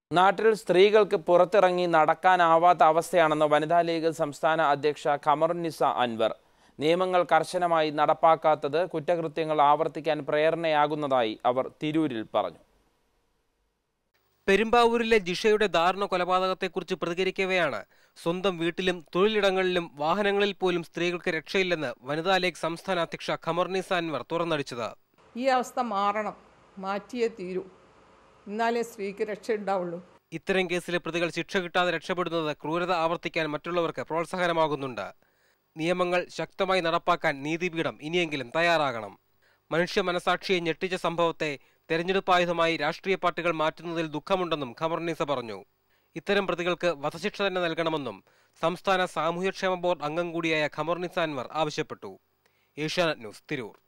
നാട്ടിൽ സ്ത്രീകൾക്ക് പുറത്തിറങ്ങി നടക്കാനാവാത്ത അവസ്ഥയാണെന്ന് വനിതാ ലീഗ് സംസ്ഥാന അധ്യക്ഷ ഖമറുന്നിസ അൻവർ നിയമങ്ങൾ കർശനമായി നടപ്പാക്കാത്തത് കുറ്റകൃത്യങ്ങൾ ആവർത്തിക്കാൻ പ്രേരണയാകുന്നതായി അവർ തിരൂരിൽ പറഞ്ഞു പെരുമ്പാവൂരിലെ ജിഷയുടെ ദാരുണ കൊലപാതകത്തെക്കുറിച്ച് പ്രതികരിക്കവെയാണ് സ്വന്തം വീട്ടിലും തൊഴിലിടങ്ങളിലും വാഹനങ്ങളിൽ പോലും സ്ത്രീകൾക്ക് രക്ഷയില്ലെന്ന് വനിതാ ലീഗ് സംസ്ഥാന അധ്യക്ഷ ഖമർനിസ അൻവർ തുറന്നടിച്ചത് ഈ അവസ്ഥ മാറണം മാറ്റിയേ തീരൂ എന്നാലേ സ്ത്രീക്ക് രക്ഷ ഉണ്ടാവുള്ളൂ ഇത്തരം കേസിലെ പ്രതികൾ ശിക്ഷ കിട്ടാതെ രക്ഷപ്പെടുന്നത് ക്രൂരത ആവർത്തിക്കാൻ മറ്റുള്ളവർക്ക് പ്രോത്സാഹനമാകുന്നുണ്ട് നിയമങ്ങൾ ശക്തമായി നടപ്പാക്കാൻ നീതിപീഠം ഇനിയെങ്കിലും തയ്യാറാകണം മനുഷ്യ മനസാക്ഷിയെ ഞെട്ടിച്ച സംഭവത്തെ തെരഞ്ഞെടുപ്പ് ആയുധമായി രാഷ്ട്രീയ പാർട്ടികൾ മാറ്റുന്നതിൽ ദുഃഖമുണ്ടെന്നും ഖമർനീസ പറഞ്ഞു ഇത്തരം പ്രതികൾക്ക് വധശിക്ഷ തന്നെ നൽകണമെന്നും സംസ്ഥാന സാമൂഹ്യക്ഷേമ ബോർഡ് അംഗം കൂടിയായ ഖമർനിസ അൻവർ ആവശ്യപ്പെട്ടു ഏഷ്യാനെറ്റ് ന്യൂസ് തിരൂർ